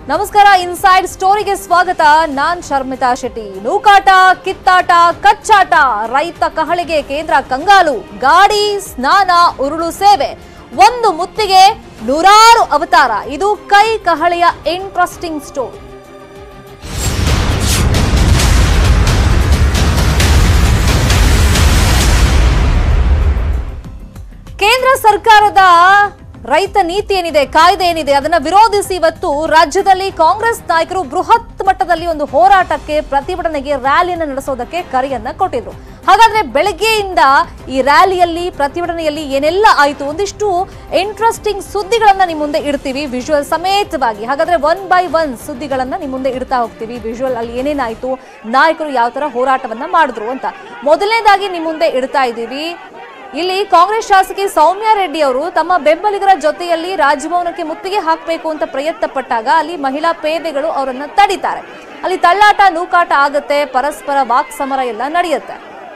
ನಮಸ್ಕಾರ ಇನ್ಸೈಡ್ ಸ್ಟೋರಿಗೆ ಸ್ವಾಗತ ನಾನ್ ಶರ್ಮಿತಾ ಶೆಟ್ಟಿ ನೂಕಾಟ ಕಿತ್ತಾಟ ಕಚ್ಚಾಟ ರೈತ ಕಹಳಿಗೆ ಕೇಂದ್ರ ಕಂಗಾಲು ಗಾಡಿ ಸ್ನಾನ ಉರುಳು ಸೇವೆ ಒಂದು ಮುತ್ತಿಗೆ ನೂರಾರು ಅವತಾರ ಇದು ಕೈ ಕಹಳೆಯ ಇಂಟ್ರೆಸ್ಟಿಂಗ್ ಸ್ಟೋರಿ ಕೇಂದ್ರ ಸರ್ಕಾರದ ರೈತ ನೀತಿ ಏನಿದೆ ಕಾಯ್ದೆ ಏನಿದೆ ಅದನ್ನ ವಿರೋಧಿಸಿ ಇವತ್ತು ರಾಜ್ಯದಲ್ಲಿ ಕಾಂಗ್ರೆಸ್ ನಾಯಕರು ಬೃಹತ್ ಮಟ್ಟದಲ್ಲಿ ಒಂದು ಹೋರಾಟಕ್ಕೆ ಪ್ರತಿಭಟನೆಗೆ ರ್ಯಾಲಿಯನ್ನು ನಡೆಸೋದಕ್ಕೆ ಕರೆಯನ್ನ ಕೊಟ್ಟಿದ್ರು ಹಾಗಾದ್ರೆ ಬೆಳಗ್ಗೆಯಿಂದ ಈ ರ್ಯಾಲಿಯಲ್ಲಿ ಪ್ರತಿಭಟನೆಯಲ್ಲಿ ಏನೆಲ್ಲ ಆಯಿತು ಒಂದಿಷ್ಟು ಇಂಟ್ರೆಸ್ಟಿಂಗ್ ಸುದ್ದಿಗಳನ್ನ ನಿಮ್ಮ ಮುಂದೆ ಇಡ್ತೀವಿ ವಿಜುವಲ್ ಸಮೇತವಾಗಿ ಹಾಗಾದ್ರೆ ಒನ್ ಬೈ ಒನ್ ಸುದ್ದಿಗಳನ್ನ ನಿಮ್ಮ ಮುಂದೆ ಇಡ್ತಾ ಹೋಗ್ತೀವಿ ವಿಜುವಲ್ ಅಲ್ಲಿ ಏನೇನಾಯ್ತು ನಾಯಕರು ಯಾವ ತರ ಹೋರಾಟವನ್ನ ಮಾಡಿದ್ರು ಅಂತ ಮೊದಲನೇದಾಗಿ ನಿಮ್ಮ ಮುಂದೆ ಇಡ್ತಾ ಇದ್ದೀವಿ ಇಲ್ಲಿ ಕಾಂಗ್ರೆಸ್ ಶಾಸಕಿ ಸೌಮ್ಯ ರೆಡ್ಡಿ ಅವರು ತಮ್ಮ ಬೆಂಬಲಿಗರ ಜೊತೆಯಲ್ಲಿ ರಾಜಭವನಕ್ಕೆ ಮುತ್ತಿಗೆ ಹಾಕಬೇಕು ಅಂತ ಪ್ರಯತ್ನ ಪಟ್ಟಾಗ ಅಲ್ಲಿ ಮಹಿಳಾ ಪೇದೆಗಳು ಅವರನ್ನ ತಡಿತಾರೆ ಅಲ್ಲಿ ತಳ್ಳಾಟ ನೂಕಾಟ ಆಗುತ್ತೆ ಪರಸ್ಪರ ವಾಕ್ ಸಮರ ಎಲ್ಲ ನಡೆಯುತ್ತೆ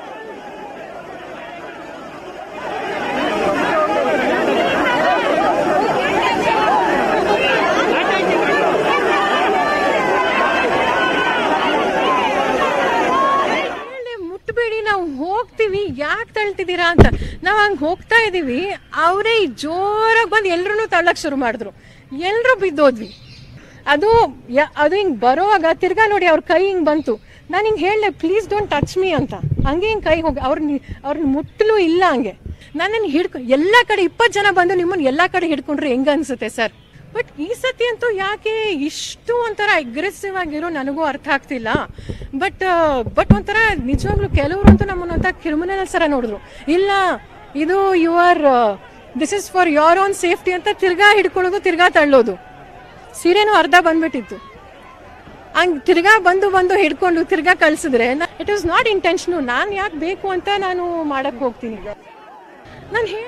ಹೇಳಿ, ಮುಟ್ಬೇಡಿ ನಾವು ಹೋಗ್ತೀವಿ ಯಾಕೆ ತಳ್ತಿದ್ದೀರಾ ಅಂತ ನಾವ್ ಹಂಗ್ ಹೋಗ್ತಾ ಇದೀವಿ ಅವರೇ ಜೋರಾಗಿ ಬಂದು ಎಲ್ರು ತಳ್ಳಕ್ ಶುರು ಮಾಡಿದ್ರು ಎಲ್ರು ಬಿದ್ದೋದ್ವಿ ಅದು ಯ- ಅದು ಹಿಂಗ್ ಬರೋವಾಗ ತಿರ್ಗಾ ನೋಡಿ ಅವ್ರ ಕೈ ಹಿಂಗ್ ಬಂತು ನಾನು ಹಿಂಗ್ ಹೇಳ್ದೆ ಪ್ಲೀಸ್ ಡೋಂಟ್ ಟಚ್ ಮೀ ಅಂತ ಹಂಗೆ ಹಿಂಗ್ ಕೈ ಹೋಗಿ ಅವ್ರನ್ನ ಅವ್ರನ್ನ ಮುಟ್ಟಲು ಇಲ್ಲ ಹಂಗೆ ನನ್ನನ್ನು ಹಿಡ್ಕೊ ಎಲ್ಲಾ ಕಡೆ ಇಪ್ಪತ್ತು ಜನ ಬಂದು ನಿಮ್ಮನ್ನ ಎಲ್ಲಾ ಕಡೆ ಹಿಡ್ಕೊಂಡ್ರೆ ಹೆಂಗ ಅನ್ಸುತ್ತೆ ಸರ್ ಬಟ್ ಈ ಸತಿ ಅಂತೂ ಯಾಕೆ ಇಷ್ಟು ಒಂಥರ ಅಗ್ರೆಸಿವ್ ಆಗಿರೋ ನನಗೂ ಅರ್ಥ ಆಗ್ತಿಲ್ಲ ಬಟ್ ಬಟ್ ಒಂಥರ ನಿಜವಾಗ್ಲೂ ಕೆಲವರು ಅಂತೂ ನಮ್ಮನ್ನ ಒಂಥರ ಕ್ರಿಮಿನಲ್ ಸರ ನೋಡಿದ್ರು ಇಲ್ಲ ಇದು your this is for your own safety ಅಂತ ತಿರ್ಗಾ ಹಿಡ್ಕೊಳ್ಳೋದು ತಿರ್ಗಾ ತಳ್ಳೋದು ಸೀರೆನೂ ಅರ್ಧ ಬಂದ್ಬಿಟ್ಟಿತ್ತು ಹಂಗ್ ತಿರ್ಗಾ ಬಂದು ಬಂದು ಹಿಡ್ಕೊಂಡು ತಿರ್ಗಾ ಕಳ್ಸಿದ್ರೆ ಇಟ್ ವಾಸ್ ನಾಟ್ ಇಂಟೆನ್ಷನು ನಾನು ಯಾಕೆ ಬೇಕು ಅಂತ ನಾನು ಮಾಡಕ್ ಹೋಗ್ತೀನಿ ನಾನು ಹೇಳಿ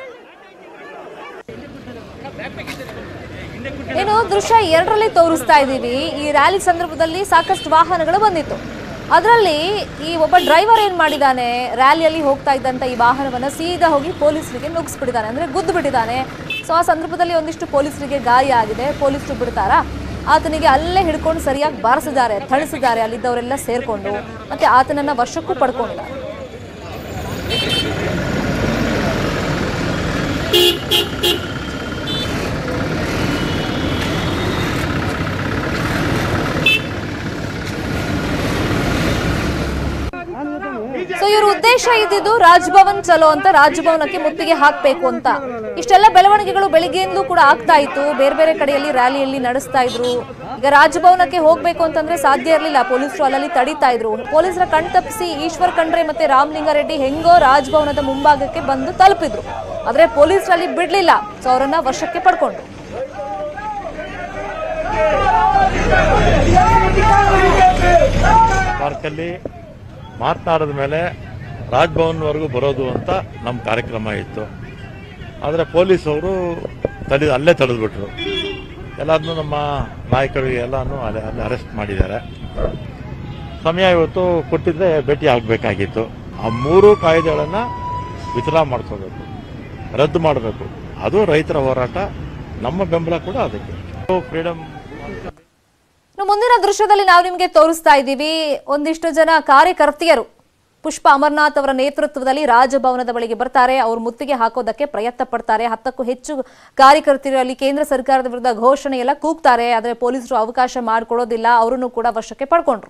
ಏನು ದೃಶ್ಯ ಎರಡರಲ್ಲಿ ತೋರಿಸ್ತಾ ಇದ್ದೀವಿ ಈ ರ್ಯಾಲಿ ಸಂದರ್ಭದಲ್ಲಿ ಸಾಕಷ್ಟು ವಾಹನಗಳು ಬಂದಿತ್ತು ಅದರಲ್ಲಿ ಈ ಒಬ್ಬ ಡ್ರೈವರ್ ಏನ್ ಮಾಡಿದಾನೆ ರ್ಯಾಲಿಯಲ್ಲಿ ಹೋಗ್ತಾ ಇದ್ದಂತ ಈ ವಾಹನವನ್ನ ಸೀದಾ ಹೋಗಿ ಪೊಲೀಸರಿಗೆ ನುಗ್ಗಿಸ್ಬಿಟ್ಟಿದ್ದಾನೆ ಅಂದ್ರೆ ಗುದ್ದು ಬಿಟ್ಟಿದ್ದಾನೆ ಸೊ ಆ ಸಂದರ್ಭದಲ್ಲಿ ಒಂದಿಷ್ಟು ಪೊಲೀಸರಿಗೆ ಗಾಯ ಆಗಿದೆ ಪೊಲೀಸರು ಬಿಡ್ತಾರಾ ಆತನಿಗೆ ಅಲ್ಲೇ ಹಿಡ್ಕೊಂಡು ಸರಿಯಾಗಿ ಬಾರಿಸಿದ್ದಾರೆ ಥಳಿಸಿದ್ದಾರೆ ಅಲ್ಲಿದ್ದವರೆಲ್ಲ ಸೇರ್ಕೊಂಡು ಮತ್ತೆ ಆತನನ್ನ ವಶಕ್ಕೂ ಪಡ್ಕೊಂಡಿದ್ದಾರೆ ಸೊ ಇವ್ರ ಉದ್ದೇಶ ಇದ್ದಿದ್ದು ರಾಜ್ಭವನ್ ಚಲೋ ಅಂತ ರಾಜ್ಭವನಕ್ಕೆ ಮುತ್ತಿಗೆ ಹಾಕ್ಬೇಕು ಅಂತ ಇಷ್ಟೆಲ್ಲ ಬೆಳವಣಿಗೆಗಳು ಬೆಳಿಗ್ಗೆಯಿಂದಲೂ ಕೂಡ ಆಗ್ತಾ ಇತ್ತು ಬೇರೆ ಬೇರೆ ಕಡೆಯಲ್ಲಿ ರ್ಯಾಲಿಯಲ್ಲಿ ನಡೆಸ್ತಾ ಇದ್ರು ಈಗ ರಾಜಭವನಕ್ಕೆ ಹೋಗ್ಬೇಕು ಅಂತಂದ್ರೆ ಸಾಧ್ಯ ಇರಲಿಲ್ಲ ಪೊಲೀಸರು ಅಲ್ಲಲ್ಲಿ ತಡೀತಾ ಇದ್ರು ಪೊಲೀಸರ ಕಣ್ ತಪ್ಪಿಸಿ ಈಶ್ವರ್ ಖಂಡ್ರೆ ಮತ್ತೆ ರಾಮಲಿಂಗಾರೆಡ್ಡಿ ಹೆಂಗೋ ರಾಜಭವನದ ಮುಂಭಾಗಕ್ಕೆ ಬಂದು ತಲುಪಿದ್ರು ಆದ್ರೆ ಪೊಲೀಸರಲ್ಲಿ ಬಿಡ್ಲಿಲ್ಲ ಸೊ ಅವರನ್ನ ವಶಕ್ಕೆ ಪಡ್ಕೊಂಡ್ರು ಪಾರ್ಕಲ್ಲಿ ಮಾತನಾಡಿದ ಮೇಲೆ ರಾಜ್ಭವನ್ವರೆಗೂ ಬರೋದು ಅಂತ ನಮ್ಮ ಕಾರ್ಯಕ್ರಮ ಇತ್ತು ಆದರೆ ಪೊಲೀಸವರು ತಡೆ ಅಲ್ಲೇ ತಡೆದ್ಬಿಟ್ರು ಎಲ್ಲದನ್ನೂ ನಮ್ಮ ನಾಯಕರಿಗೆ ಎಲ್ಲನೂ ಅಲ್ಲೇ ಅಲ್ಲಿ ಅರೆಸ್ಟ್ ಮಾಡಿದ್ದಾರೆ ಸಮಯ ಇವತ್ತು ಕೊಟ್ಟಿದ್ರೆ ಭೇಟಿ ಆಗಬೇಕಾಗಿತ್ತು ಆ ಮೂರು ಕಾಯ್ದೆಗಳನ್ನು ವಿತರಣಾ ಮಾಡ್ಕೋಬೇಕು ರದ್ದು ಮಾಡಬೇಕು ಅದು ರೈತರ ಹೋರಾಟ ನಮ್ಮ ಬೆಂಬಲ ಕೂಡ ಅದಕ್ಕೆ ಫ್ರೀಡಮ್ ಇನ್ನು ಮುಂದಿನ ದೃಶ್ಯದಲ್ಲಿ ನಾವು ನಿಮಗೆ ತೋರಿಸ್ತಾ ಇದ್ದೀವಿ ಒಂದಿಷ್ಟು ಜನ ಕಾರ್ಯಕರ್ತೆಯರು ಪುಷ್ಪ ಅಮರ್ನಾಥ್ ಅವರ ನೇತೃತ್ವದಲ್ಲಿ ರಾಜಭವನದ ಬಳಿಗೆ ಬರ್ತಾರೆ ಅವರು ಮುತ್ತಿಗೆ ಹಾಕೋದಕ್ಕೆ ಪ್ರಯತ್ನ ಪಡ್ತಾರೆ ಹತ್ತಕ್ಕೂ ಹೆಚ್ಚು ಕಾರ್ಯಕರ್ತರು ಅಲ್ಲಿ ಕೇಂದ್ರ ಸರ್ಕಾರದ ವಿರುದ್ಧ ಘೋಷಣೆ ಎಲ್ಲ ಕೂಗ್ತಾರೆ ಆದರೆ ಪೊಲೀಸರು ಅವಕಾಶ ಮಾಡಿಕೊಡೋದಿಲ್ಲ ಅವರನ್ನು ಕೂಡ ವಶಕ್ಕೆ ಪಡ್ಕೊಂಡ್ರು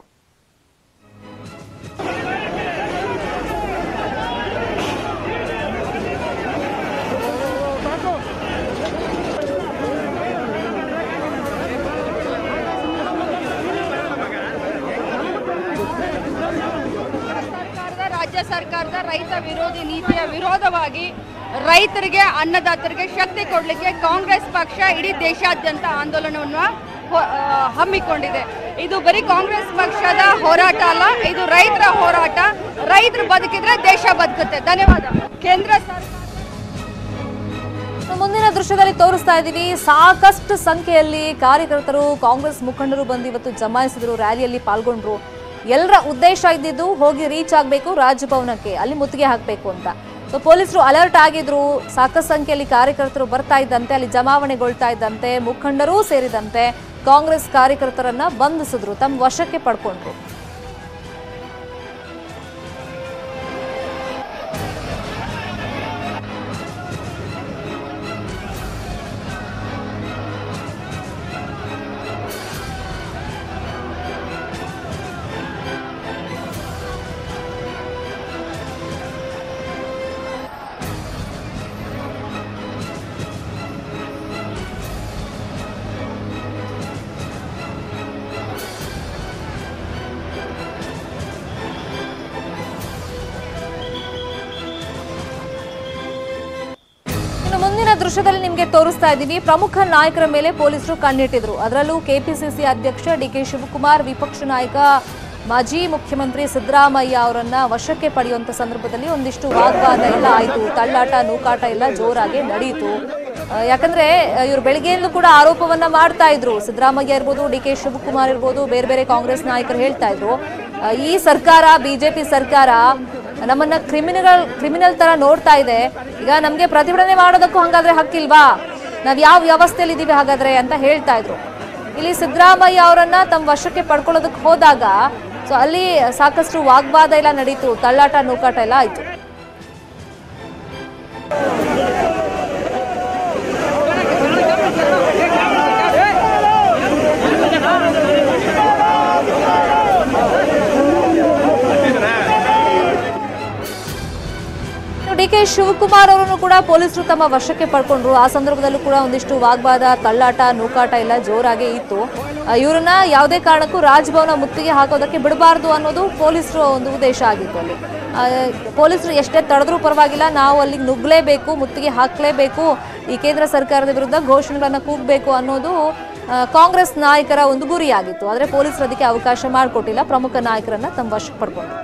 ಸರ್ಕಾರದ ರಾಜ್ಯ ಸರ್ಕಾರದ ರೈತ ವಿರೋಧಿ ನೀತಿಯ ವಿರೋಧವಾಗಿ ರೈತರಿಗೆ ಅನ್ನದಾತರಿಗೆ ಶಕ್ತಿ ಕೊಡಲಿಕ್ಕೆ ಕಾಂಗ್ರೆಸ್ ಪಕ್ಷ ಇಡೀ ದೇಶಾದ್ಯಂತ ಆಂದೋಲನವನ್ನು ಹೊ- ಆ, ಹಮ್ಮಿಕೊಂಡಿದೆ ಇದು ಬರೀ ಕಾಂಗ್ರೆಸ್ ಪಕ್ಷದ ಹೋರಾಟ ಅಲ್ಲ ಇದು ರೈತರ ಹೋರಾಟ ರೈತರು ಬದುಕಿದ್ರೆ ದೇಶ ಬದುಕುತ್ತೆ ಧನ್ಯವಾದ ಕೇಂದ್ರ ಸರ್ಕಾರ ಇನ್ನು ಮುಂದಿನ ದೃಶ್ಯದಲ್ಲಿ ತೋರಿಸ್ತಾ ಇದ್ದೀವಿ ಸಾಕಷ್ಟು ಸಂಖ್ಯೆಯಲ್ಲಿ ಕಾರ್ಯಕರ್ತರು ಕಾಂಗ್ರೆಸ್ ಮುಖಂಡರು ಬಂದು ಇವತ್ತು ಜಮಾಯಿಸಿದ್ರು ರ್ಯಾಲಿಯಲ್ಲಿ ಪಾಲ್ಗೊಂಡ್ರು ಎಲ್ಲರ ಉದ್ದೇಶ ಇದ್ದಿದ್ದು ಹೋಗಿ ರೀಚ್ ಆಗಬೇಕು ರಾಜಭವನಕ್ಕೆ ಅಲ್ಲಿ ಮುತ್ತಿಗೆ ಹಾಕಬೇಕು ಅಂತ ಸೊ ಪೊಲೀಸರು ಅಲರ್ಟ್ ಆಗಿದ್ರು ಸಾಕಷ್ಟು ಸಂಖ್ಯೆಯಲ್ಲಿ ಕಾರ್ಯಕರ್ತರು ಬರ್ತಾ ಇದ್ದಂತೆ ಅಲ್ಲಿ ಜಮಾವಣೆಗೊಳ್ತಾ ಇದ್ದಂತೆ ಮುಖಂಡರೂ ಸೇರಿದಂತೆ ಕಾಂಗ್ರೆಸ್ ಕಾರ್ಯಕರ್ತರನ್ನ ಬಂಧಿಸಿದ್ರು ತಮ್ಮ ವಶಕ್ಕೆ ಪಡ್ಕೊಂಡ್ರು ಇನ್ನು ಮುಂದಿನ ದೃಶ್ಯದಲ್ಲಿ ನಿಮಗೆ ತೋರಿಸ್ತಾ ಇದ್ದೀವಿ ಪ್ರಮುಖ ನಾಯಕರ ಮೇಲೆ ಪೊಲೀಸರು ಕಣ್ಣಿಟ್ಟಿದ್ರು ಅದರಲ್ಲೂ ಕೆಪಿಸಿಸಿ ಅಧ್ಯಕ್ಷ ಡಿ ಕೆ ಶಿವಕುಮಾರ್ ವಿಪಕ್ಷ ನಾಯಕ ಮಾಜಿ ಮುಖ್ಯಮಂತ್ರಿ ಸಿದ್ದರಾಮಯ್ಯ ಅವರನ್ನ ವಶಕ್ಕೆ ಪಡೆಯುವಂತ ಸಂದರ್ಭದಲ್ಲಿ ಒಂದಿಷ್ಟು ವಾಗ್ವಾದ ಎಲ್ಲ ಆಯಿತು ತಳ್ಳಾಟ ನೂಕಾಟ ಎಲ್ಲ ಜೋರಾಗಿ ನಡೆಯಿತು ಆ, ಯಾಕಂದ್ರೆ ಇವರು ಬೆಳಗ್ಗೆಯಲ್ಲೂ ಕೂಡ ಆರೋಪವನ್ನ ಮಾಡ್ತಾ ಇದ್ರು ಸಿದ್ದರಾಮಯ್ಯ ಇರ್ಬೋದು ಡಿ ಕೆ ಶಿವಕುಮಾರ್ ಇರ್ಬೋದು ಬೇರೆ ಬೇರೆ ಕಾಂಗ್ರೆಸ್ ನಾಯಕರು ಹೇಳ್ತಾ ಇದ್ರು ಆ, ಈ ಸರ್ಕಾರ ಬಿಜೆಪಿ ಸರ್ಕಾರ ನಮ್ಮನ್ನ ಕ್ರಿಮಿನಲ್ ಕ್ರಿಮಿನಲ್ ತರ ನೋಡ್ತಾ ಇದೆ ಈಗ ನಮ್ಗೆ ಪ್ರತಿಭಟನೆ ಮಾಡೋದಕ್ಕೂ ಹಂಗಾದ್ರೆ ಹಕ್ಕಿಲ್ವಾ ನಾವ್ ಯಾವ ವ್ಯವಸ್ಥೆಯಲ್ಲಿ ಇದೀವಿ ಹಾಗಾದ್ರೆ ಅಂತ ಹೇಳ್ತಾ ಇದ್ರು ಇಲ್ಲಿ ಸಿದ್ದರಾಮಯ್ಯ ಅವರನ್ನ ತಮ್ಮ ವಶಕ್ಕೆ ಪಡ್ಕೊಳ್ಳೋದಕ್ಕೆ ಹೋದಾಗ ಸೊ ಅಲ್ಲಿ ಸಾಕಷ್ಟು ವಾಗ್ವಾದ ಎಲ್ಲ ನಡೀತು ತಳ್ಳಾಟ ನೂಕಾಟ ಎಲ್ಲ ಆಯ್ತು ಡಿ ಕೆ ಶಿವಕುಮಾರ್ ಅವರನ್ನು ಕೂಡ ಪೊಲೀಸರು ತಮ್ಮ ವಶಕ್ಕೆ ಪಡ್ಕೊಂಡ್ರು ಆ ಸಂದರ್ಭದಲ್ಲೂ ಕೂಡ ಒಂದಿಷ್ಟು ವಾಗ್ವಾದ ತಳ್ಳಾಟ ನೂಕಾಟ ಎಲ್ಲ ಜೋರಾಗಿ ಇತ್ತು ಆ, ಇವ್ರನ್ನ ಯಾವುದೇ ಕಾರಣಕ್ಕೂ ರಾಜಭವನ ಮುತ್ತಿಗೆ ಹಾಕೋದಕ್ಕೆ ಬಿಡಬಾರ್ದು ಅನ್ನೋದು ಪೊಲೀಸರ ಒಂದು ಉದ್ದೇಶ ಆಗಿತ್ತು ಅಲ್ಲಿ ಆ, ಪೊಲೀಸರು ಎಷ್ಟೇ ತಡೆದ್ರೂ ಪರವಾಗಿಲ್ಲ ನಾವು ಅಲ್ಲಿಗೆ ನುಗ್ಗಲೇಬೇಕು ಮುತ್ತಿಗೆ ಹಾಕಲೇಬೇಕು ಈ ಕೇಂದ್ರ ಸರ್ಕಾರದ ವಿರುದ್ಧ ಘೋಷಣೆಗಳನ್ನ ಕೂಗಬೇಕು ಅನ್ನೋದು ಆ, ಕಾಂಗ್ರೆಸ್ ನಾಯಕರ ಒಂದು ಗುರಿಯಾಗಿತ್ತು ಆದರೆ ಪೊಲೀಸರು ಅದಕ್ಕೆ ಅವಕಾಶ ಮಾಡಿಕೊಟ್ಟಿಲ್ಲ ಪ್ರಮುಖ ನಾಯಕರನ್ನ ತಮ್ಮ ವಶಕ್ಕೆ ಪಡ್ಕೊಂಡ್ರು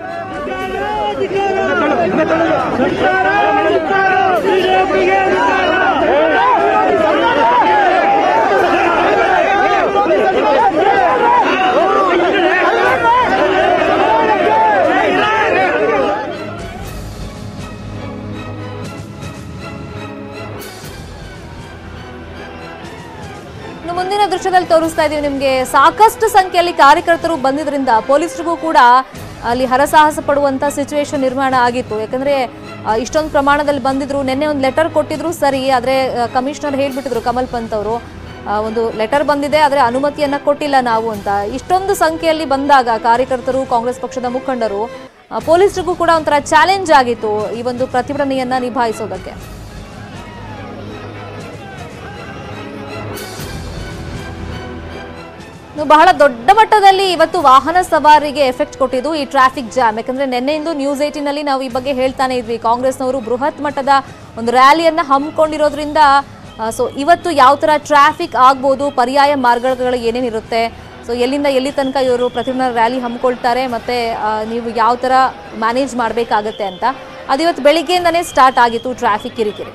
ಇನ್ನು ಮುಂದಿನ ದೃಶ್ಯದಲ್ಲಿ ತೋರಿಸ್ತಾ ಇದೀವಿ ನಿಮಗೆ ಸಾಕಷ್ಟು ಸಂಖ್ಯೆಯಲ್ಲಿ ಕಾರ್ಯಕರ್ತರು ಬಂದಿದ್ರಿಂದ ಪೊಲೀಸರಿಗೂ ಕೂಡ ಅಲ್ಲಿ ಹರಸಾಹಸ ಪಡುವಂತ ಸಿಚುವೇಶನ್ ನಿರ್ಮಾಣ ಆಗಿತ್ತು ಯಾಕಂದ್ರೆ ಆ, ಇಷ್ಟೊಂದು ಪ್ರಮಾಣದಲ್ಲಿ ಬಂದಿದ್ರು ನಿನ್ನೆ ಒಂದು ಲೆಟರ್ ಕೊಟ್ಟಿದ್ರು ಸರಿ ಆದ್ರೆ ಕಮಿಷನರ್ ಹೇಳ್ಬಿಟ್ಟಿದ್ರು ಕಮಲ್ ಪಂತ್ ಅವರು ಆ, ಒಂದು ಲೆಟರ್ ಬಂದಿದೆ ಆದರೆ ಅನುಮತಿಯನ್ನ ಕೊಟ್ಟಿಲ್ಲ ನಾವು ಅಂತ ಇಷ್ಟೊಂದು ಸಂಖ್ಯೆಯಲ್ಲಿ ಬಂದಾಗ ಕಾರ್ಯಕರ್ತರು ಕಾಂಗ್ರೆಸ್ ಪಕ್ಷದ ಮುಖಂಡರು ಆ, ಪೊಲೀಸರಿಗೂ ಕೂಡ ಒಂಥರ ಚಾಲೆಂಜ್ ಆಗಿತ್ತು ಈ ಒಂದು ಪ್ರತಿಭಟನೆಯನ್ನ ನಿಭಾಯಿಸೋದಕ್ಕೆ ಇನ್ನು ಬಹಳ ದೊಡ್ಡ ಮಟ್ಟದಲ್ಲಿ ಇವತ್ತು ವಾಹನ ಸವಾರಿಗೆ ಎಫೆಕ್ಟ್ ಕೊಟ್ಟಿದ್ದು ಈ ಟ್ರಾಫಿಕ್ ಜಾಮ್ ಯಾಕಂದ್ರೆ ನಿನ್ನೆಯಿಂದ ನ್ಯೂಸ್ ಏಟಿನ್ ಅಲ್ಲಿ ನಾವು ಈ ಬಗ್ಗೆ ಹೇಳ್ತಾನೆ ಇದ್ವಿ ಕಾಂಗ್ರೆಸ್ನವರು ಬೃಹತ್ ಮಟ್ಟದ ಒಂದು ರ್ಯಾಲಿಯನ್ನ ಹಮ್ಮಿಕೊಂಡಿರೋದ್ರಿಂದ ಸೊ ಇವತ್ತು ಯಾವ ತರ ಟ್ರಾಫಿಕ್ ಆಗ್ಬೋದು ಪರ್ಯಾಯ ಮಾರ್ಗಗಳು ಏನೇನಿರುತ್ತೆ ಸೊ ಎಲ್ಲಿಂದ ಎಲ್ಲಿ ತನಕ ಇವರು ಪ್ರತಿಭಟನಾ ರ್ಯಾಲಿ ಹಮ್ಮಿಕೊಳ್ತಾರೆ ಮತ್ತೆ ಆ, ನೀವು ಯಾವ ತರ ಮ್ಯಾನೇಜ್ ಮಾಡಬೇಕಾಗತ್ತೆ ಅಂತ ಅದು ಇವತ್ತು ಬೆಳಿಗ್ಗೆಯಿಂದನೇ ಸ್ಟಾರ್ಟ್ ಆಗಿತ್ತು ಟ್ರಾಫಿಕ್ ಕಿರಿಕಿರಿ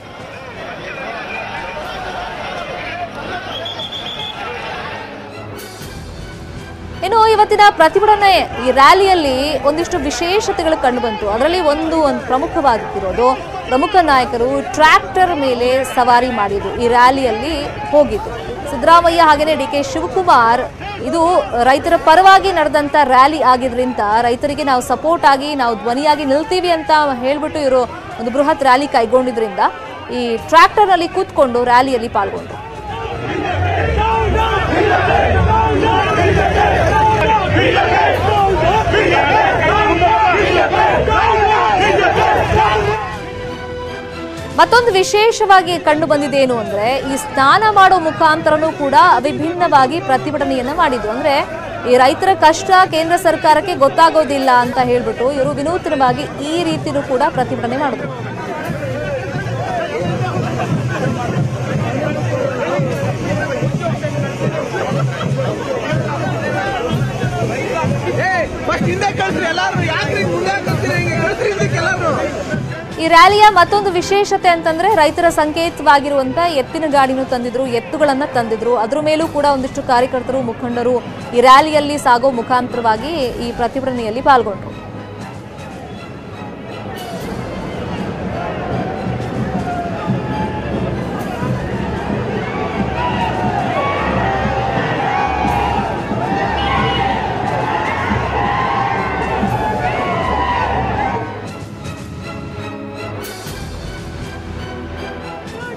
ಇನ್ನು ಇವತ್ತಿನ ಪ್ರತಿಭಟನೆ ಈ ರ್ಯಾಲಿಯಲ್ಲಿ ಒಂದಿಷ್ಟು ವಿಶೇಷತೆಗಳು ಕಂಡುಬಂತು ಅದರಲ್ಲಿ ಒಂದು ಒಂದು ಪ್ರಮುಖವಾಗಿರೋದು ಪ್ರಮುಖ ನಾಯಕರು ಟ್ರ್ಯಾಕ್ಟರ್ ಮೇಲೆ ಸವಾರಿ ಮಾಡಿದ್ರು ಈ ರ್ಯಾಲಿಯಲ್ಲಿ ಹೋಗಿದ್ದು ಸಿದ್ದರಾಮಯ್ಯ ಹಾಗೆಯೇ ಡಿ ಕೆ ಶಿವಕುಮಾರ್ ಇದು ರೈತರ ಪರವಾಗಿ ನಡೆದಂತ ರ್ಯಾಲಿ ಆಗಿದ್ರಿಂದ ರೈತರಿಗೆ ನಾವು ಸಪೋರ್ಟ್ ಆಗಿ ನಾವು ಧ್ವನಿಯಾಗಿ ನಿಲ್ತೀವಿ ಅಂತ ಹೇಳ್ಬಿಟ್ಟು ಇವರು ಒಂದು ಬೃಹತ್ ರ್ಯಾಲಿ ಕೈಗೊಂಡಿದ್ರಿಂದ ಈ ಟ್ರ್ಯಾಕ್ಟರ್ ನಲ್ಲಿ ಕೂತ್ಕೊಂಡು ರ್ಯಾಲಿಯಲ್ಲಿ ಪಾಲ್ಗೊಂಡ್ರು ಮತ್ತೊಂದು ವಿಶೇಷವಾಗಿ ಕಂಡು ಬಂದಿದ್ದೇನು ಅಂದ್ರೆ ಈ ಸ್ನಾನ ಮಾಡೋ ಮುಖಾಂತರನೂ ಕೂಡ ವಿಭಿನ್ನವಾಗಿ ಪ್ರತಿಭಟನೆಯನ್ನ ಮಾಡಿದ್ರು ಅಂದ್ರೆ ಈ ರೈತರ ಕಷ್ಟ ಕೇಂದ್ರ ಸರ್ಕಾರಕ್ಕೆ ಗೊತ್ತಾಗೋದಿಲ್ಲ ಅಂತ ಹೇಳ್ಬಿಟ್ಟು ಇವರು ವಿನೂತನವಾಗಿ ಈ ರೀತಿನೂ ಕೂಡ ಪ್ರತಿಭಟನೆ ಮಾಡಿದ್ರು ಫಸ್ಟ್ ಹಿಂದೆ ಕಳ್ಸ್ರಿ ಎಲ್ಲಾರು ಯಾಕ್ರಿ ಮುಂದೆ ಕಳ್ಸ್ರಿ ಹಿಂಗೆ ಕಳ್ಸ್ರಿ ಹಿಂದಕ್ಕೆ ಎಲ್ಲಾರು ಈ ರ್ಯಾಲಿಯ ಮತ್ತೊಂದು ವಿಶೇಷತೆ ಅಂತಂದ್ರೆ ರೈತರ ಸಂಕೇತವಾಗಿರುವಂತ ಎತ್ತಿನ ಗಾಡಿನೂ ತಂದಿದ್ರು ಎತ್ತುಗಳನ್ನ ತಂದಿದ್ರು ಅದ್ರ ಮೇಲೂ ಕೂಡ ಒಂದಿಷ್ಟು ಕಾರ್ಯಕರ್ತರು ಮುಖಂಡರು ಈ ರ್ಯಾಲಿಯಲ್ಲಿ ಸಾಗೋ ಮುಖಾಂತರವಾಗಿ ಈ ಪ್ರತಿಭಟನೆಯಲ್ಲಿ ಪಾಲ್ಗೊಂಡ್ರು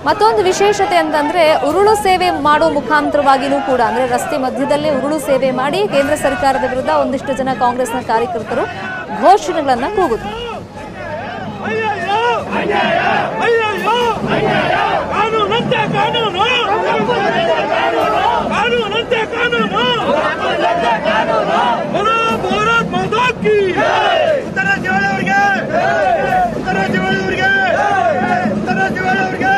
ಮತ್ತೊಂದು ವಿಶೇಷತೆ ಅಂತಂದ್ರೆ ಉರುಳು ಸೇವೆ ಮಾಡೋ ಮುಖಾಂತರವಾಗಿನೂ ಕೂಡ ಅಂದ್ರೆ ರಸ್ತೆ ಮಧ್ಯದಲ್ಲೇ ಉರುಳು ಸೇವೆ ಮಾಡಿ ಕೇಂದ್ರ ಸರ್ಕಾರದ ವಿರುದ್ಧ ಒಂದಿಷ್ಟು ಜನ ಕಾಂಗ್ರೆಸ್ನ ಕಾರ್ಯಕರ್ತರು ಘೋಷಣೆಗಳನ್ನ ಕೂಗುತ್ತಾರೆ ಕಾನೂನಂತೆ ಕಾನೂನು ಕಾನೂನಂತೆ ಕಾನೂನು ಬರೋ ಭಾರತ್ ಮಾತಾ ಕಿ ಉತ್ತರ ಅವರಿಗೆ ಉತ್ತರ ಅವರಿಗೆ ಉತ್ತರ ಅವರಿಗೆ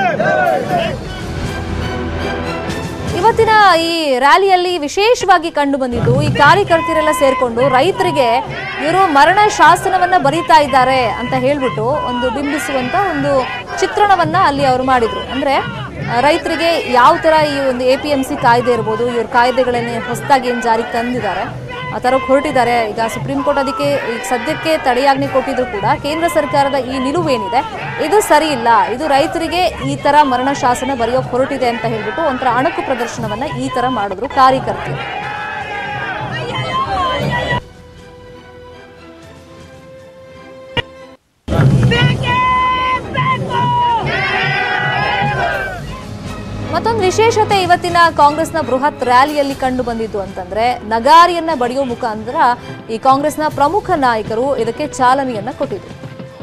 ಇವತ್ತಿನ ಈ ರ್ಯಾಲಿಯಲ್ಲಿ ವಿಶೇಷವಾಗಿ ಕಂಡು ಬಂದಿದ್ದು ಈ ಕಾರ್ಯಕರ್ತರೆಲ್ಲ ಸೇರ್ಕೊಂಡು ರೈತರಿಗೆ ಇವರು ಮರಣ ಶಾಸನವನ್ನ ಬರೀತಾ ಇದ್ದಾರೆ ಅಂತ ಹೇಳ್ಬಿಟ್ಟು ಒಂದು ಬಿಂಬಿಸುವಂತ ಒಂದು ಚಿತ್ರಣವನ್ನ ಅಲ್ಲಿ ಅವರು ಮಾಡಿದ್ರು ಅಂದ್ರೆ ಆ, ರೈತರಿಗೆ ಯಾವ ತರ ಈ ಒಂದು ಎ ಪಿ ಎಂ ಸಿ ಕಾಯ್ದೆ ಇರ್ಬೋದು ಇವ್ರ ಕಾಯ್ದೆಗಳನ್ನ ಹೊಸದಾಗಿ ಏನು ಜಾರಿಗೆ ತಂದಿದ್ದಾರೆ ಆ ಥರ ಹೊರಟಿದ್ದಾರೆ ಈಗ ಸುಪ್ರೀಂ ಕೋರ್ಟ್ ಅದಕ್ಕೆ ಈಗ ಸದ್ಯಕ್ಕೆ ತಡೆಯಾಜ್ಞೆ ಕೊಟ್ಟಿದ್ರು ಕೂಡ ಕೇಂದ್ರ ಸರ್ಕಾರದ ಈ ನಿಲುವೇನಿದೆ ಇದು ಸರಿ ಇಲ್ಲ ಇದು ರೈತರಿಗೆ ಈ ತರ ಮರಣ ಶಾಸನ ಬರೆಯೋಕೆ ಹೊರಟಿದೆ ಅಂತ ಹೇಳ್ಬಿಟ್ಟು ಒಂಥರ ಅಣಕು ಪ್ರದರ್ಶನವನ್ನ ಈ ತರ ಮಾಡಿದ್ರು ಕಾರ್ಯಕರ್ತರು ಮತ್ತೊಂದು ವಿಶೇಷತೆ ಇವತ್ತಿನ ಕಾಂಗ್ರೆಸ್ನ ಬೃಹತ್ ರ್ಯಾಲಿಯಲ್ಲಿ ಕಂಡು ಬಂದಿದ್ದು ಅಂತಂದ್ರೆ ನಗಾರಿಯನ್ನ ಬಡಿಯೋ ಮುಖಾಂತರ ಈ ಕಾಂಗ್ರೆಸ್ನ ಪ್ರಮುಖ ನಾಯಕರು ಇದಕ್ಕೆ ಚಾಲನೆಯನ್ನ ಕೊಟ್ಟಿದ್ರು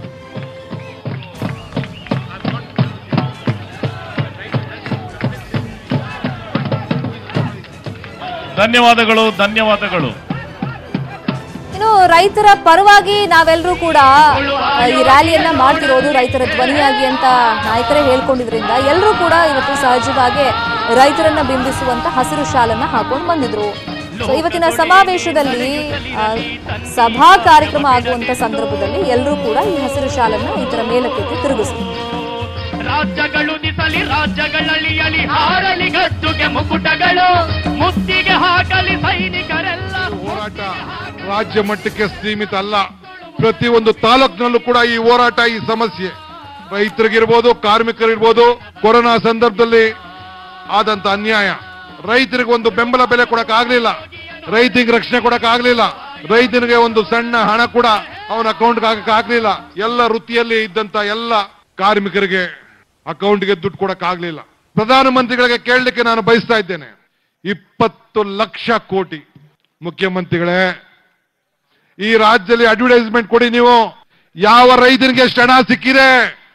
ಧನ್ಯವಾದಗಳು ಧನ್ಯವಾದಗಳು ಇನ್ನು ರೈತರ ಪರವಾಗಿ ನಾವೆಲ್ಲರೂ ಕೂಡ ಆ, ಈ ರ್ಯಾಲಿಯನ್ನ ಮಾಡ್ತಿರೋದು ರೈತರ ಧ್ವನಿಯಾಗಿ ಅಂತ ನಾಯಕರೇ ಹೇಳ್ಕೊಂಡಿದ್ರಿಂದ ಎಲ್ಲರೂ ಕೂಡ ಇವತ್ತು ಸಹಜವಾಗಿ ರೈತರನ್ನ ಬಿಂಬಿಸುವಂತ ಹಸಿರು ಶಾಲನ್ನ ಹಾಕೊಂಡು ಬಂದಿದ್ರು ಸೊ ಇವತ್ತಿನ ಸಮಾವೇಶದಲ್ಲಿ ಆ, ಸಭಾ ಕಾರ್ಯಕ್ರಮ ಆಗುವಂತ ಸಂದರ್ಭದಲ್ಲಿ ಎಲ್ಲರೂ ಕೂಡ ಈ ಹಸಿರು ಶಾಲನ್ನ ಈ ತರ ಮೇಲಕ್ಕೆತ್ತಿ ತಿರುಗಿಸಿದ್ರು ರಾಜ್ಯಗಳು ನಿಸಲಿ ರಾಜ್ಯಗಳಲ್ಲಿ ಅಲಿ ಹಾರಲಿ ಗದ್ದುಗೆ ಮುಕುಟಗಳು ಮುತ್ತಿಗೆ ಹಾಕಲಿ ಸೈನಿಕರೆಲ್ಲ ಹೋರಾಟ ರಾಜ್ಯ ಮಟ್ಟಕ್ಕೆ ಸೀಮಿತ ಅಲ್ಲ ಪ್ರತಿಯೊಂದು ತಾಲೂಕಿನಲ್ಲೂ ಕೂಡ ಈ ಹೋರಾಟ ಈ ಸಮಸ್ಯೆ ರೈತರಿಗಿರ್ಬೋದು ಕಾರ್ಮಿಕರಿರ್ಬೋದು ಕೊರೋನಾ ಸಂದರ್ಭದಲ್ಲಿ ಆದಂತ ಅನ್ಯಾಯ ರೈತರಿಗೆ ಒಂದು ಬೆಂಬಲ ಬೆಲೆ ಕೊಡಕ್ ಆಗ್ಲಿಲ್ಲ ರೈತರಿಗೆ ರಕ್ಷಣೆ ಕೊಡಕ್ ಆಗ್ಲಿಲ್ಲ ರೈತನಿಗೆ ಒಂದು ಸಣ್ಣ ಹಣ ಕೂಡ ಅವನ ಅಕೌಂಟ್ ಹಾಕಕ್ ಆಗ್ಲಿಲ್ಲ ಎಲ್ಲ ವೃತ್ತಿಯಲ್ಲಿ ಇದ್ದಂತ ಎಲ್ಲ ಕಾರ್ಮಿಕರಿಗೆ ಅಕೌಂಟ್ಗೆ ದುಡ್ಡು ಕೊಡಕ್ ಆಗ್ಲಿಲ್ಲ ಪ್ರಧಾನಮಂತ್ರಿಗಳಿಗೆ ಕೇಳಲಿಕ್ಕೆ ನಾನು ಬಯಸ್ತಾ ಇದ್ದೇನೆ ಇಪ್ಪತ್ತು ಲಕ್ಷ ಕೋಟಿ ಮುಖ್ಯಮಂತ್ರಿಗಳೇ ಈ ರಾಜ್ಯದಲ್ಲಿ ಅಡ್ವರ್ಟೈಸ್ಮೆಂಟ್ ಕೊಡಿ ನೀವು ಯಾವ ರೈತನಿಗೆ ಎಷ್ಟು ಹಣ ಸಿಕ್ಕಿದೆ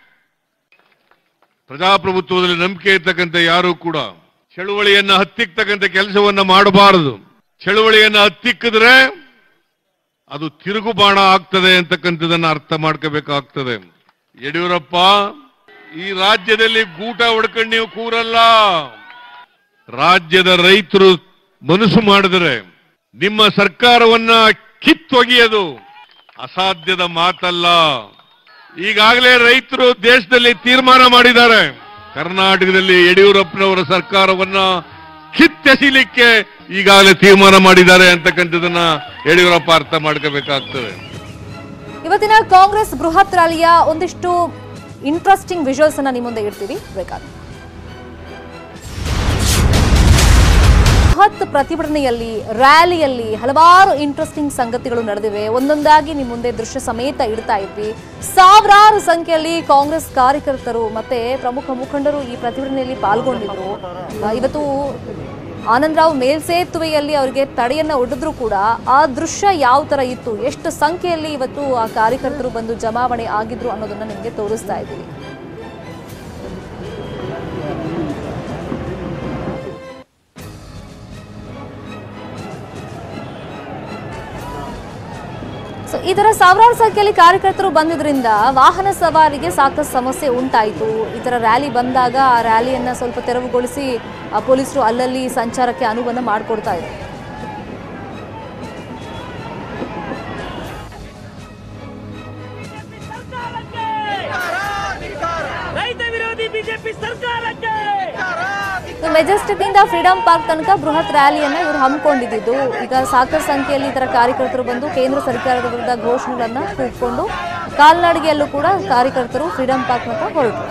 ಪ್ರಜಾಪ್ರಭುತ್ವದಲ್ಲಿ ನಂಬಿಕೆ ಇರ್ತಕ್ಕಂಥ ಯಾರು ಕೂಡ ಚಳುವಳಿಯನ್ನ ಹತ್ತಿಕ್ಕತಕ್ಕಂಥ ಕೆಲಸವನ್ನ ಮಾಡಬಾರದು ಚಳುವಳಿಯನ್ನ ಹತ್ತಿಕ್ಕಿದ್ರೆ ಅದು ತಿರುಗುಬಾಣ ಆಗ್ತದೆ ಅಂತಕ್ಕಂಥದನ್ನ ಅರ್ಥ ಮಾಡ್ಕೋಬೇಕಾಗ್ತದೆ ಯಡಿಯೂರಪ್ಪ ಈ ರಾಜ್ಯದಲ್ಲಿ ಗೂಟ ಹೊಡ್ಕೊಂಡು ನೀವು ಕೂರಲ್ಲ ರಾಜ್ಯದ ರೈತರು ಮನಸ್ಸು ಮಾಡಿದರೆ ನಿಮ್ಮ ಸರ್ಕಾರವನ್ನ ಕಿತ್ತೊಗೆಯದು ಅಸಾಧ್ಯದ ಮಾತಲ್ಲ ಈಗಾಗಲೇ ರೈತರು ದೇಶದಲ್ಲಿ ತೀರ್ಮಾನ ಮಾಡಿದ್ದಾರೆ ಕರ್ನಾಟಕದಲ್ಲಿ ಯಡಿಯೂರಪ್ಪನವರ ಸರ್ಕಾರವನ್ನ ಕಿತ್ತೆಸಿಲಿಕ್ಕೆ ಈಗಾಗಲೇ ತೀರ್ಮಾನ ಮಾಡಿದ್ದಾರೆ ಅಂತಕ್ಕಂಥದನ್ನ ಯಡಿಯೂರಪ್ಪ ಅರ್ಥ ಮಾಡ್ಕೋಬೇಕಾಗ್ತದೆ ಇವತ್ತಿನ ಕಾಂಗ್ರೆಸ್ ಬೃಹತ್ ರ್ಯಾಲಿಯ ಒಂದಿಷ್ಟು ಇಂಟ್ರೆಸ್ಟಿಂಗ್ ವಿಜುವಲ್ಸ್ ಅನ್ನ ನಿಮ್ಮ ಮುಂದೆ ಇಡ್ತೀವಿ ಬೇಕಾದ್ರೆ ಬೃಹತ್ ಪ್ರತಿಭಟನೆಯಲ್ಲಿ ರ್ಯಾಲಿಯಲ್ಲಿ ಹಲವಾರು ಇಂಟ್ರೆಸ್ಟಿಂಗ್ ಸಂಗತಿಗಳು ನಡೆದಿವೆ ಒಂದೊಂದಾಗಿ ನಿಮ್ಮ ಮುಂದೆ ದೃಶ್ಯ ಸಮೇತ ಇಡ್ತಾ ಇದ್ವಿ ಸಾವಿರಾರು ಸಂಖ್ಯೆಯಲ್ಲಿ ಕಾಂಗ್ರೆಸ್ ಕಾರ್ಯಕರ್ತರು ಮತ್ತೆ ಪ್ರಮುಖ ಮುಖಂಡರು ಈ ಪ್ರತಿಭಟನೆಯಲ್ಲಿ ಪಾಲ್ಗೊಂಡಿದ್ರು ಆ, ಇವತ್ತು ಆನಂದರಾವ್ ಮೇಲ್ಸೇತುವೆಯಲ್ಲಿ ಅವರಿಗೆ ತಡೆಯನ್ನ ಒಡ್ಡಿದ್ರು ಕೂಡ ಆ ದೃಶ್ಯ ಯಾವ ತರ ಇತ್ತು ಎಷ್ಟು ಸಂಖ್ಯೆಯಲ್ಲಿ ಇವತ್ತು ಆ ಕಾರ್ಯಕರ್ತರು ಬಂದು ಜಮಾವಣೆ ಆಗಿದ್ರು ಅನ್ನೋದನ್ನ ನಿಮಗೆ ತೋರಿಸ್ತಾ ಇದ್ದೀವಿ ಸೊ ಈ ತರ ಸಾವಿರಾರು ಸಂಖ್ಯೆಯಲ್ಲಿ ಕಾರ್ಯಕರ್ತರು ಬಂದಿದ್ರಿಂದ ವಾಹನ ಸವಾರಿಗೆ ಸಾಕಷ್ಟು ಸಮಸ್ಯೆ ಉಂಟಾಯಿತು ಈ ತರ ರ್ಯಾಲಿ ಬಂದಾಗ ಆ ರ್ಯಾಲಿಯನ್ನ ಸ್ವಲ್ಪ ತೆರವುಗೊಳಿಸಿ ಆ ಪೊಲೀಸರು ಅಲ್ಲಲ್ಲಿ ಸಂಚಾರಕ್ಕೆ ಅನುವನ್ನ ಮಾಡಿಕೊಡ್ತಾ ಇದ್ರು ರೈತ ವಿರೋಧಿ ಬಿಜೆಪಿ ಸರ್ಕಾರಕ್ಕೆ ಮೆಜೆಸ್ಟಿಕ್ ಇಂದ ಫ್ರೀಡಂ ಪಾರ್ಕ್ ತನಕ ಬೃಹತ್ ರ್ಯಾಲಿಯನ್ನ ಇವರು ಹಮ್ಮಿಕೊಂಡಿದ್ದು ಈಗ ಸಾಕಷ್ಟು ಸಂಖ್ಯೆಯಲ್ಲಿ ಈ ತರ ಕಾರ್ಯಕರ್ತರು ಬಂದು ಕೇಂದ್ರ ಸರ್ಕಾರದ ವಿರುದ್ಧ ಘೋಷಣೆಗಳನ್ನ ಕೂತ್ಕೊಂಡು ಕಾಲ್ನಡಿಗೆಯಲ್ಲೂ ಕೂಡ ಕಾರ್ಯಕರ್ತರು ಫ್ರೀಡಂ ಪಾರ್ಕ್ ನತ್ತ ಹೊರಟರು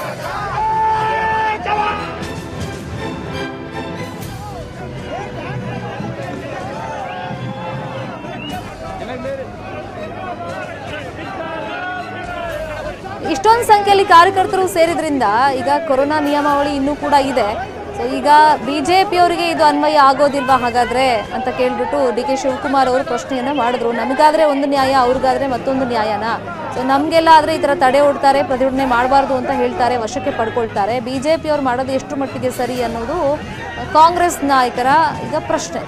ಇಷ್ಟೊಂದು ಸಂಖ್ಯೆಯಲ್ಲಿ ಕಾರ್ಯಕರ್ತರು ಸೇರಿದ್ರಿಂದ ಈಗ ಕೊರೋನಾ ನಿಯಮಾವಳಿ ಇನ್ನೂ ಕೂಡ ಇದೆ ಸೊ ಈಗ ಬಿಜೆಪಿ ಅವರಿಗೆ ಇದು ಅನ್ವಯ ಆಗೋದಿಲ್ವಾ ಹಾಗಾದ್ರೆ ಅಂತ ಕೇಳ್ಬಿಟ್ಟು ಡಿ ಕೆ ಶಿವಕುಮಾರ್ ಅವರು ಪ್ರಶ್ನೆಯನ್ನ ಮಾಡಿದ್ರು ನಮಗಾದ್ರೆ ಒಂದು ನ್ಯಾಯ ಅವ್ರಿಗಾದ್ರೆ ಮತ್ತೊಂದು ನ್ಯಾಯನ ಸೊ ನಮಗೆಲ್ಲ ಆದ್ರೆ ಈ ತರ ತಡೆ ಓಡ್ತಾರೆ ಪ್ರತಿಭಟನೆ ಮಾಡಬಾರ್ದು ಅಂತ ಹೇಳ್ತಾರೆ ವಶಕ್ಕೆ ಪಡ್ಕೊಳ್ತಾರೆ ಬಿಜೆಪಿ ಅವ್ರು ಮಾಡೋದು ಎಷ್ಟು ಮಟ್ಟಿಗೆ ಸರಿ ಅನ್ನೋದು ಕಾಂಗ್ರೆಸ್ ನಾಯಕರ ಈಗ ಪ್ರಶ್ನೆ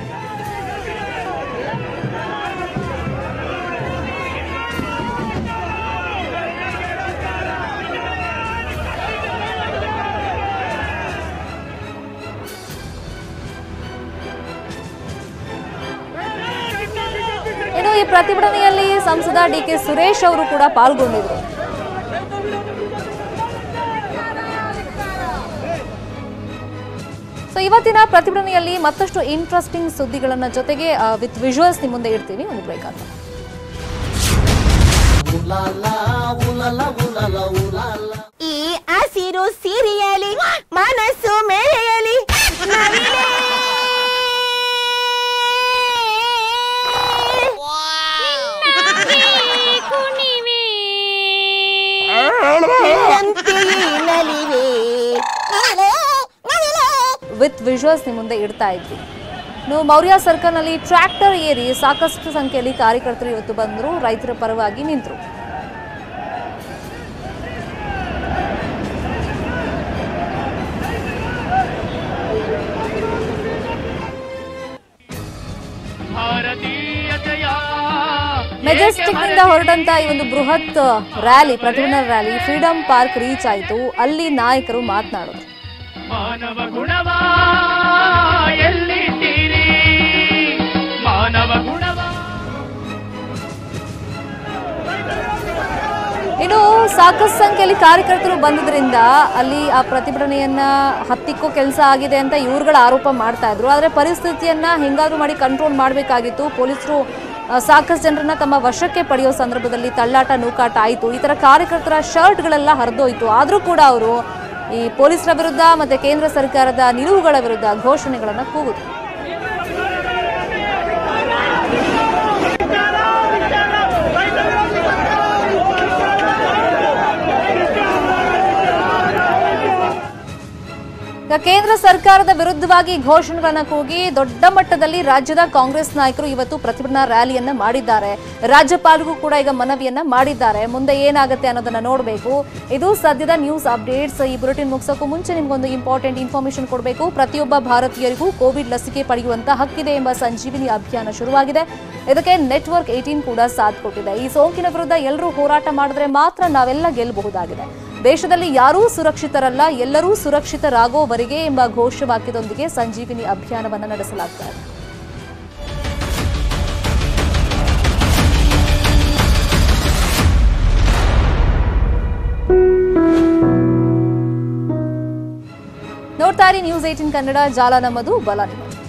ಇನ್ನು ಈ ಪ್ರತಿಭಟನೆಯಲ್ಲಿ ಸಂಸದ ಡಿ ಕೆ ಸುರೇಶ್ ಅವರು ಕೂಡ ಪಾಲ್ಗೊಂಡಿದ್ರು ಸೊ ಇವತ್ತಿನ ಪ್ರತಿಭಟನೆಯಲ್ಲಿ ಮತ್ತಷ್ಟು ಇಂಟ್ರೆಸ್ಟಿಂಗ್ ಸುದ್ದಿಗಳನ್ನ ಜೊತೆಗೆ ವಿತ್ ವಿಜುವಲ್ಸ್ ನಿಮ್ಮ ಮುಂದೆ ಇಡ್ತೀವಿ ಒಂದು ಬ್ರೇಕ್ ಅಂತ ಈ ಹಸಿರು ಸಿರಿಯಲಿ ಮನಸ್ಸು ಮೆರೆಯಲಿ ನವಿಲೇ. ನಿನ್ನಾಗಿ ಕುಣಿವೆ. ನಿನ್ನಂತೆಯೇ ನಲಿವೆ. ವಿತ್ ವಿಜುವಲ್ಸ್ ನಿಮ್ಮ ಮುಂದೆ ಇಡ್ತಾ ಇದ್ವಿ ಇನ್ನು ಮೌರ್ಯ ಸರ್ಕಲ್ನಲ್ಲಿ ಟ್ರ್ಯಾಕ್ಟರ್ ಏರಿ ಸಾಕಷ್ಟು ಸಂಖ್ಯೆಯಲ್ಲಿ ಕಾರ್ಯಕರ್ತರು ಇವತ್ತು ಬಂದರು ರೈತರ ಪರವಾಗಿ ನಿಂತರು ಭಾರತೀಯ ಜಯ ಮೆಜೆಸ್ಟಿಕ್ ನಿಂದ ಹೊರಟಂತ ಈ ಒಂದು ಬೃಹತ್ ರ್ಯಾಲಿ ಪ್ರತಿಭಟನಾ ರ್ಯಾಲಿ ಫ್ರೀಡಂ ಪಾರ್ಕ್ ರೀಚ್ ಆಯಿತು ಅಲ್ಲಿ ನಾಯಕರು ಮಾತನಾಡಿದ್ರು ಮಾನವ ಗುಣವ ಎಲ್ಲಿದ್ದೀರಿ ಮಾನವ ಗುಣವ ಇನ್ನು ಸಾಕಷ್ಟು ಸಂಖ್ಯೆಯಲ್ಲಿ ಕಾರ್ಯಕರ್ತರು ಬಂದಿದ್ರಿಂದ ಅಲ್ಲಿ ಆ ಪ್ರತಿಭಟನೆಯನ್ನ ಹತ್ತಿಕ್ಕೋ ಕೆಲಸ ಆಗಿದೆ ಅಂತ ಇವ್ರುಗಳ ಆರೋಪ ಮಾಡ್ತಾ ಇದ್ರು ಆದ್ರೆ ಪರಿಸ್ಥಿತಿಯನ್ನ ಹೆಂಗಾದ್ರೂ ಮಾಡಿ ಕಂಟ್ರೋಲ್ ಮಾಡಬೇಕಾಗಿತ್ತು ಪೊಲೀಸರು ಆ, ಸಾಕಷ್ಟು ಜನರನ್ನ ತಮ್ಮ ವಶಕ್ಕೆ ಪಡೆಯೋ ಸಂದರ್ಭದಲ್ಲಿ ತಳ್ಳಾಟ ನೂಕಾಟ ಆಯಿತು ಈ ತರ ಕಾರ್ಯಕರ್ತರ ಶರ್ಟ್ಗಳೆಲ್ಲ ಹರಿದೋಯ್ತು ಆದ್ರೂ ಕೂಡ ಅವರು ಈ ಪೊಲೀಸರ ವಿರುದ್ಧ ಮತ್ತೆ ಕೇಂದ್ರ ಸರ್ಕಾರದ ನಿಲುವುಗಳ ವಿರುದ್ಧ ಘೋಷಣೆಗಳನ್ನ ಕೂಗಿದ್ರು ಈಗ ಕೇಂದ್ರ ಸರ್ಕಾರದ ವಿರುದ್ಧವಾಗಿ ಘೋಷಣೆಗಳನ್ನ ಕೂಗಿ ದೊಡ್ಡ ಮಟ್ಟದಲ್ಲಿ ರಾಜ್ಯದ ಕಾಂಗ್ರೆಸ್ ನಾಯಕರು ಇವತ್ತು ಪ್ರತಿಭಟನಾ ರ್ಯಾಲಿಯನ್ನ ಮಾಡಿದ್ದಾರೆ ರಾಜ್ಯಪಾಲರಿಗೂ ಕೂಡ ಈಗ ಮನವಿಯನ್ನ ಮಾಡಿದ್ದಾರೆ ಮುಂದೆ ಏನಾಗುತ್ತೆ ಅನ್ನೋದನ್ನ ನೋಡಬೇಕು ಇದು ಸದ್ಯದ ನ್ಯೂಸ್ ಅಪ್ಡೇಟ್ಸ್ ಈ ಬುಲೆಟಿನ್ ಮುಗಿಸೋಕ್ಕೂ ಮುಂಚೆ ನಿಮ್ಗೊಂದು ಇಂಪಾರ್ಟೆಂಟ್ ಇನ್ಫಾರ್ಮೇಶನ್ ಕೊಡಬೇಕು ಪ್ರತಿಯೊಬ್ಬ ಭಾರತೀಯರಿಗೂ ಕೋವಿಡ್ ಲಸಿಕೆ ಪಡೆಯುವಂತ ಹಕ್ಕಿದೆ ಎಂಬ ಸಂಜೀವಿನಿ ಅಭಿಯಾನ ಶುರುವಾಗಿದೆ ಇದಕ್ಕೆ ನೆಟ್ವರ್ಕ್ ಏಟೀನ್ ಕೂಡ ಸಾಥ್ ಕೊಟ್ಟಿದೆ ಈ ಸೋಂಕಿನ ವಿರುದ್ಧ ಎಲ್ಲರೂ ಹೋರಾಟ ಮಾಡಿದ್ರೆ ಮಾತ್ರ ನಾವೆಲ್ಲ ಗೆಲ್ಲಬಹುದಾಗಿದೆ ದೇಶದಲ್ಲಿ ಯಾರೂ ಸುರಕ್ಷಿತರಲ್ಲ ಎಲ್ಲರೂ ಸುರಕ್ಷಿತರಾಗೋವರೆಗೆ ಎಂಬ ಘೋಷವಾಕ್ಯದೊಂದಿಗೆ ಸಂಜೀವಿನಿ ಅಭಿಯಾನವನ್ನು ನಡೆಸಲಾಗ್ತಾ ಇದೆ ನೋಡ್ತಾ ಇರಿ ನ್ಯೂಸ್ ಏಟಿನ್ ಕನ್ನಡ ಜಾಲ ನಮ್ಮದು ಬಲ ನಿಮ್ಮದು